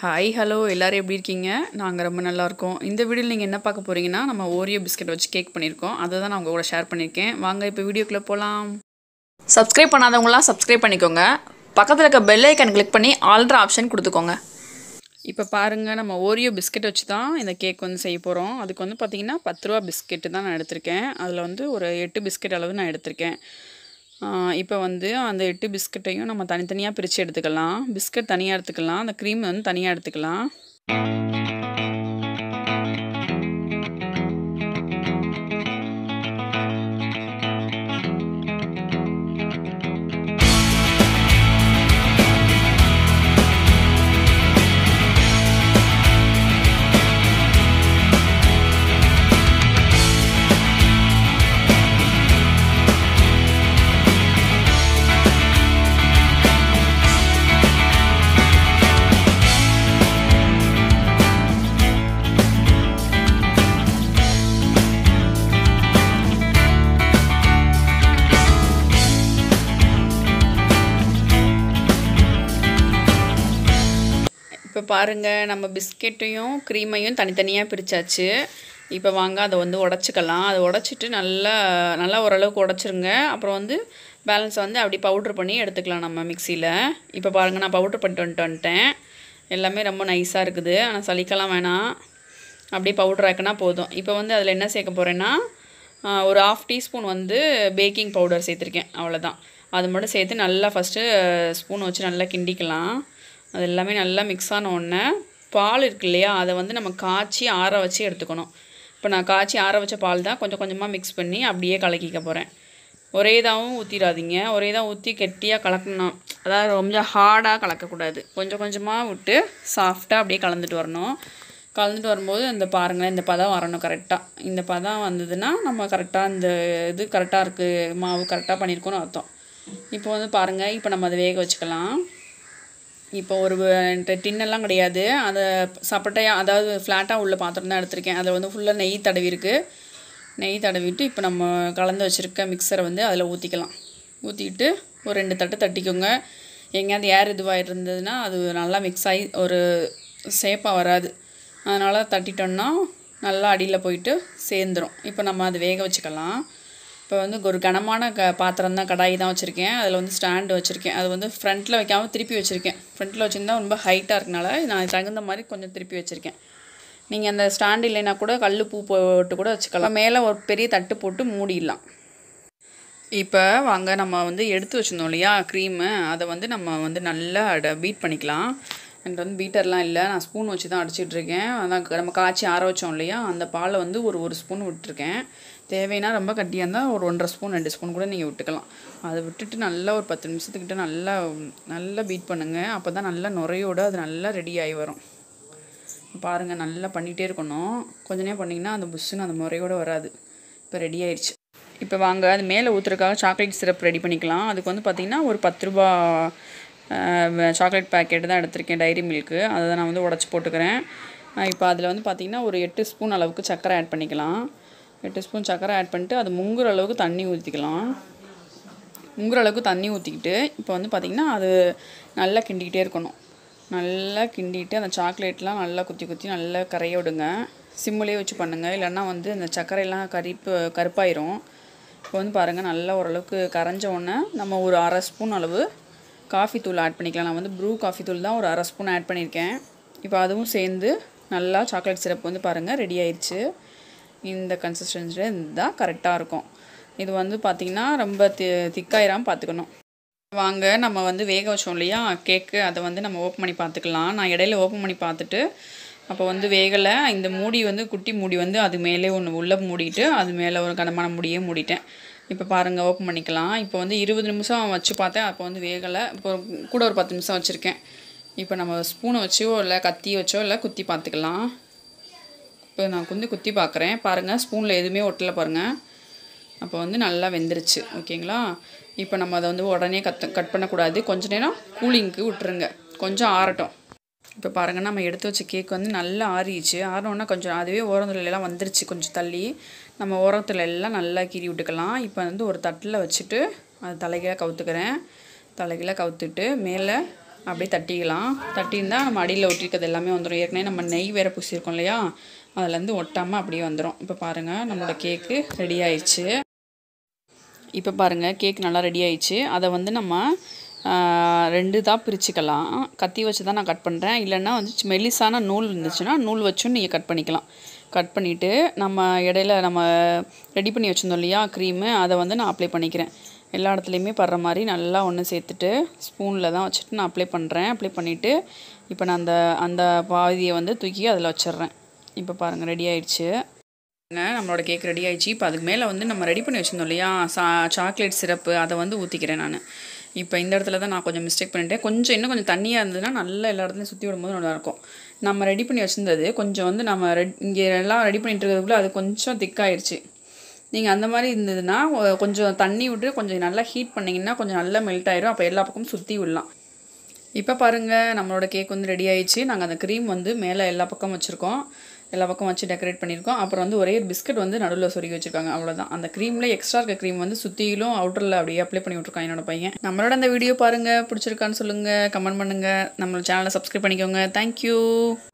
hi hello எல்லோரும் எப்படி இருக்கீங்க நாங்கள் ரொம்ப நல்லா இருக்கோம் இந்த வீடியோவில் நீங்கள் என்ன பார்க்க போகிறீங்கன்னா நம்ம ஓரியோ பிஸ்கட் வச்சு கேக் பண்ணியிருக்கோம் அதை தான் நான் உங்கள் கூட ஷேர் பண்ணியிருக்கேன் வாங்க இப்போ வீடியோக்குள்ளே போகலாம் சப்ஸ்கிரைப் பண்ணாதவங்களாம் சப்ஸ்கிரைப் பண்ணிக்கோங்க பக்கத்தில் இருக்க பெல் ஐக்கன் கிளிக் பண்ணி ஆல்ட்ரு ஆப்ஷன் கொடுத்துக்கோங்க இப்போ பாருங்கள் நம்ம ஓரியோ பிஸ்கட் வச்சு தான் இந்த கேக் வந்து செய்ய போகிறோம் அதுக்கு வந்து பார்த்திங்கன்னா பத்து ரூபா பிஸ்கெட்டு தான் நான் எடுத்திருக்கேன் அதில் வந்து ஒரு எட்டு பிஸ்கெட் அளவு நான் எடுத்திருக்கேன் இப்போ வந்து அந்த எட்டு பிஸ்கட்டையும் நம்ம தனித்தனியாக பிரித்து எடுத்துக்கலாம் பிஸ்கட் தனியாக எடுத்துக்கலாம் அந்த க்ரீம் வந்து தனியாக எடுத்துக்கலாம் இப்போ பாருங்கள் நம்ம பிஸ்கெட்டையும் க்ரீமையும் தனித்தனியாக பிரித்தாச்சு இப்போ வாங்க அதை வந்து உடச்சிக்கலாம் அதை உடச்சிட்டு நல்லா நல்லா ஓரளவுக்கு உடச்சிருங்க அப்புறம் வந்து பேலன்ஸை வந்து அப்படி பவுட்ரு பண்ணி எடுத்துக்கலாம் நம்ம மிக்சியில் இப்போ பாருங்கள் நான் பவுட்ரு பண்ணிட்டு வந்துட்டு வந்துட்டேன் எல்லாமே ரொம்ப நைஸாக இருக்குது ஆனால் சலிக்கலாம் வேணாம் அப்படியே பவுட்ரு ஆக்கினா போதும் இப்போ வந்து அதில் என்ன சேர்க்க போகிறேன்னா ஒரு ஆஃப் டீஸ்பூன் வந்து பேக்கிங் பவுடர் சேர்த்துருக்கேன் அவ்வளோதான் அது மட்டும் சேர்த்து நல்லா ஃபஸ்ட்டு ஸ்பூன் வச்சு நல்லா கிண்டிக்கலாம் அது எல்லாமே நல்லா மிக்ஸ் ஆன உடனே பால் இருக்கு இல்லையா அதை வந்து நம்ம காய்ச்சி ஆற வச்சு எடுத்துக்கணும் இப்போ நான் காய்ச்சி ஆற வச்ச பால் தான் கொஞ்சம் கொஞ்சமாக மிக்ஸ் பண்ணி அப்படியே கலக்கிக்க போகிறேன் ஒரே இதாகவும் ஊற்றிடாதீங்க ஒரே தான் ஊற்றி கெட்டியாக கலக்கணும் அதாவது கொஞ்சம் ஹார்டாக கலக்கக்கூடாது கொஞ்சம் கொஞ்சமாக விட்டு சாஃப்டாக அப்படியே கலந்துட்டு வரணும் கலந்துட்டு வரும்போது இந்த பாருங்களேன் இந்த பதம் வரணும் கரெக்டாக இந்த பதம் வந்ததுன்னா நம்ம கரெக்டாக இந்த இது கரெக்டாக இருக்குது மாவு கரெக்டாக பண்ணியிருக்கோன்னு அர்த்தம் இப்போ வந்து பாருங்கள் இப்போ நம்ம அதை வேக வச்சுக்கலாம் இப்போ ஒரு டின்னெல்லாம் கிடையாது அதை சப்பட்டையாக அதாவது ஃப்ளாட்டாக உள்ள பாத்திரம் தான் எடுத்திருக்கேன் அதில் வந்து ஃபுல்லாக நெய் தடவி இருக்குது நெய் தடவிட்டு இப்போ நம்ம கலந்து வச்சுருக்க மிக்சரை வந்து அதில் ஊற்றிக்கலாம் ஊற்றிக்கிட்டு ஒரு ரெண்டு தட்டு தட்டிக்கோங்க எங்கேயாவது ஏர் இதுவாக இருந்ததுன்னா அது நல்லா மிக்ஸ் ஆகி ஒரு ஷேப்பாக வராது அதனால் தட்டிட்டோன்னா நல்லா அடியில் போயிட்டு சேர்ந்துடும் இப்போ நம்ம அது வேக வச்சுக்கலாம் இப்போ வந்து ஒரு கனமான க பாத்திரம் தான் கடாய் தான் வச்சுருக்கேன் அதில் வந்து ஸ்டாண்டு வச்சுருக்கேன் அது வந்து ஃப்ரண்ட்டில் வைக்காமல் திருப்பி வச்சுருக்கேன் ஃப்ரண்ட்டில் வச்சுருந்தா ரொம்ப ஹைட்டாக இருக்கனால நான் தகுந்த மாதிரி கொஞ்சம் திருப்பி வச்சுருக்கேன் நீங்கள் அந்த ஸ்டாண்டு இல்லைன்னா கூட கல் பூ போட்டு கூட வச்சுக்கலாம் மேலே ஒரு பெரிய தட்டு போட்டு மூடிடலாம் இப்போ வாங்க நம்ம வந்து எடுத்து வச்சுருந்தோம் இல்லையா க்ரீமு அதை வந்து நம்ம வந்து நல்லா பீட் பண்ணிக்கலாம் என்கிட்ட வந்து பீட்டர்லாம் இல்லை நான் ஸ்பூன் வச்சு தான் அடிச்சிட்ருக்கேன் அதான் நம்ம காய்ச்சி ஆற வச்சோம் இல்லையா அந்த பாலை வந்து ஒரு ஒரு ஸ்பூன் விட்டுருக்கேன் தேவைன்னா ரொம்ப கட்டியாக இருந்தால் ஒரு ஒன்றரை ஸ்பூன் ரெண்டு ஸ்பூன் கூட நீங்கள் விட்டுக்கலாம் அதை விட்டுட்டு நல்லா ஒரு பத்து நிமிஷத்துக்கிட்ட நல்லா நல்லா பீட் பண்ணுங்கள் அப்போ தான் நல்லா நுரையோடு அது நல்லா ரெடி ஆகி வரும் பாருங்கள் நல்லா பண்ணிகிட்டே இருக்கணும் கொஞ்ச நேரம் பண்ணிங்கன்னா அந்த புஷ்ஷுன்னு அந்த முறையோடு வராது இப்போ ரெடி ஆயிடுச்சு இப்போ வாங்க அது மேலே ஊற்றுறதுக்காக சாக்லேட் சிரப் ரெடி பண்ணிக்கலாம் அதுக்கு வந்து பார்த்திங்கன்னா ஒரு பத்து ரூபா சாக்லேட் பேக்கெட் தான் எடுத்திருக்கேன் டைரி மில்க்கு அதை நான் வந்து உடச்சி போட்டுக்கிறேன் இப்போ அதில் வந்து பார்த்திங்கன்னா ஒரு எட்டு ஸ்பூன் அளவுக்கு சர்க்கரை ஆட் பண்ணிக்கலாம் எட்டு ஸ்பூன் சர்க்கரை ஆட் பண்ணிட்டு அது முங்குற அளவுக்கு தண்ணி ஊற்றிக்கலாம் முங்குற அளவுக்கு தண்ணி ஊற்றிக்கிட்டு இப்போ வந்து பார்த்திங்கன்னா அது நல்லா கிண்டிக்கிட்டே இருக்கணும் நல்லா கிண்டிட்டு அந்த சாக்லேட்லாம் நல்லா குத்தி குத்தி நல்லா கரைய விடுங்க சிம்மிலே வச்சு பண்ணுங்கள் இல்லைன்னா வந்து அந்த சர்க்கரையெல்லாம் கரிப்பு கருப்பாயிரும் இப்போ வந்து பாருங்கள் நல்லா ஓரளவுக்கு கரைஞ்ச உடனே நம்ம ஒரு அரை ஸ்பூன் அளவு காஃபி தூள் ஆட் பண்ணிக்கலாம் நான் வந்து ப்ரூ காஃபி தூள் தான் ஒரு அரை ஸ்பூன் ஆட் பண்ணியிருக்கேன் இப்போ அதுவும் சேர்ந்து நல்லா சாக்லேட் சிரப் வந்து பாருங்கள் ரெடி ஆயிடுச்சு இந்த கன்சிஸ்டன்சியில் இருந்தால் கரெக்டாக இருக்கும் இது வந்து பார்த்திங்கன்னா ரொம்ப தி திக்காயிராமல் பார்த்துக்கணும் வாங்க நம்ம வந்து வேக வச்சோம் இல்லையா கேக்கு அதை வந்து நம்ம ஓப்பன் பண்ணி பார்த்துக்கலாம் நான் இடையில ஓப்பன் பண்ணி பார்த்துட்டு அப்போ வந்து வேகலை இந்த மூடி வந்து குட்டி மூடி வந்து அது மேலே ஒன்று உள்ளே மூடிட்டு அது மேலே ஒரு கனமான மூடியே மூடிட்டேன் இப்போ பாருங்கள் ஓப்பன் பண்ணிக்கலாம் இப்போ வந்து இருபது நிமிஷம் வச்சு பார்த்தேன் அப்போ வந்து வேகலை இப்போ கூட ஒரு பத்து நிமிஷம் வச்சுருக்கேன் இப்போ நம்ம ஸ்பூனை வச்சோ இல்லை கத்தி வச்சோ இல்லை குத்தி பார்த்துக்கலாம் இப்போ நான் குந்தி குத்தி பார்க்குறேன் பாருங்கள் ஸ்பூனில் எதுவுமே ஒட்டலை பாருங்கள் அப்போ வந்து நல்லா வெந்துருச்சு ஓகேங்களா இப்போ நம்ம அதை வந்து உடனே கத் கட் பண்ணக்கூடாது கொஞ்ச நேரம் கூலிங்க்கு விட்டுருங்க கொஞ்சம் ஆறட்டும் இப்போ பாருங்கள் நம்ம எடுத்து வச்ச கேக் வந்து நல்லா ஆறிடுச்சு ஆறினோன்னா கொஞ்சம் அதுவே ஓரத்துல எல்லாம் வந்துருச்சு கொஞ்சம் தள்ளி நம்ம ஓரத்துல எல்லாம் நல்லா கீறி விட்டுக்கலாம் இப்போ வந்து ஒரு தட்டில் வச்சுட்டு அது தலைகீழாக கவுத்துக்கிறேன் தலைகீழாக கவுத்துட்டு மேலே அப்படியே தட்டிக்கலாம் தட்டியிருந்தா நம்ம அடியில் ஒட்டிருக்கிறது எல்லாமே வந்துடும் ஏற்கனவே நம்ம நெய் வேறு பூசியிருக்கோம் இல்லையா அதுலேருந்து ஒட்டாமல் அப்படியே வந்துடும் இப்போ பாருங்கள் நம்மளோட கேக்கு ரெடி ஆயிடுச்சு இப்போ பாருங்கள் கேக் நல்லா ரெடி ஆயிடுச்சு அதை வந்து நம்ம ஆஹ், ரெண்டு தான் பிரிச்சுக்கலாம் கத்தி வச்சு தான் நான் கட் பண்ணுறேன் இல்லைன்னா வந்து சி- மெல்லிசான நூல் இருந்துச்சுன்னா நூல் வச்சும் நீங்கள் கட் பண்ணிக்கலாம் கட் பண்ணிவிட்டு நம்ம இடையில நம்ம ரெடி பண்ணி வச்சுருந்தோம் இல்லையா க்ரீமு அதை வந்து நான் அப்ளை பண்ணிக்கிறேன் எல்லா இடத்துலையுமே படுற மாதிரி நல்லா ஒன்று சேர்த்துட்டு ஸ்பூனில் தான் வச்சுட்டு நான் அப்ளை பண்ணுறேன் அப்ளை பண்ணிவிட்டு இப்போ நான் அந்த அந்த பாதியை வந்து தூக்கி அதில் வச்சிடுறேன் இப்போ பாருங்கள் ரெடி ஆயிடுச்சு பாருங்க, நம்மளோட கேக் ரெடி ஆயிடுச்சு இப்போ அதுக்கு மேலே வந்து நம்ம ரெடி பண்ணி வச்சுருந்தோம் இல்லையா சா சாக்லேட் சிரப்பு அதை வந்து ஊற்றிக்கிறேன் நான் இப்போ இந்த இடத்துல தான் நான் கொஞ்சம் மிஸ்டேக் பண்ணிட்டேன் கொஞ்சம் இன்னும் கொஞ்சம் தண்ணியாக இருந்ததுன்னா நல்லா எல்லா இடத்துலையும் சுற்றி விடும்போது நல்லா இருக்கும் நம்ம ரெடி பண்ணி வச்சுருந்தது கொஞ்சம் வந்து நம்ம ரெட் இங்கே எல்லாம் ரெடி பண்ணிட்டு இருக்கிறதுக்குள்ள அது கொஞ்சம் திக்காயிருச்சு நீங்கள் அந்த மாதிரி இருந்ததுன்னா ஒ- கொஞ்சம் தண்ணி விட்டு கொஞ்சம் நல்லா ஹீட் பண்ணிங்கன்னா கொஞ்சம் நல்லா மெல்ட் ஆயிரும் அப்போ எல்லா பக்கமும் சுற்றி விடலாம் இப்போ பாருங்கள் நம்மளோட கேக் வந்து ரெடி ஆயிடுச்சு நாங்கள் அந்த க்ரீம் வந்து மேலே எல்லா பக்கம் வச்சுருக்கோம் எல்லா பக்கம் வச்சு டெக்கரேட் பண்ணியிருக்கோம் அப்புறம் வந்து ஒரே ஒரு பிஸ்கட் வந்து நடுவில் சொருகி வச்சுருக்காங்க அவ்வளோதான் அந்த க்ரீமில் எக்ஸ்ட்ரா இருக்க க்ரீம் வந்து சுற்றிலும் அவுட்டரில் அப்படியே அப்ளை பண்ணி விட்ருக்கான் என்னோட பையன் நம்மளோட அந்த வீடியோ பாருங்கள் பிடிச்சிருக்கான்னு சொல்லுங்கள் கமெண்ட் பண்ணுங்கள் நம்மளோட சேனலை சப்ஸ்கிரைப் பண்ணிக்கோங்க தேங்க்யூ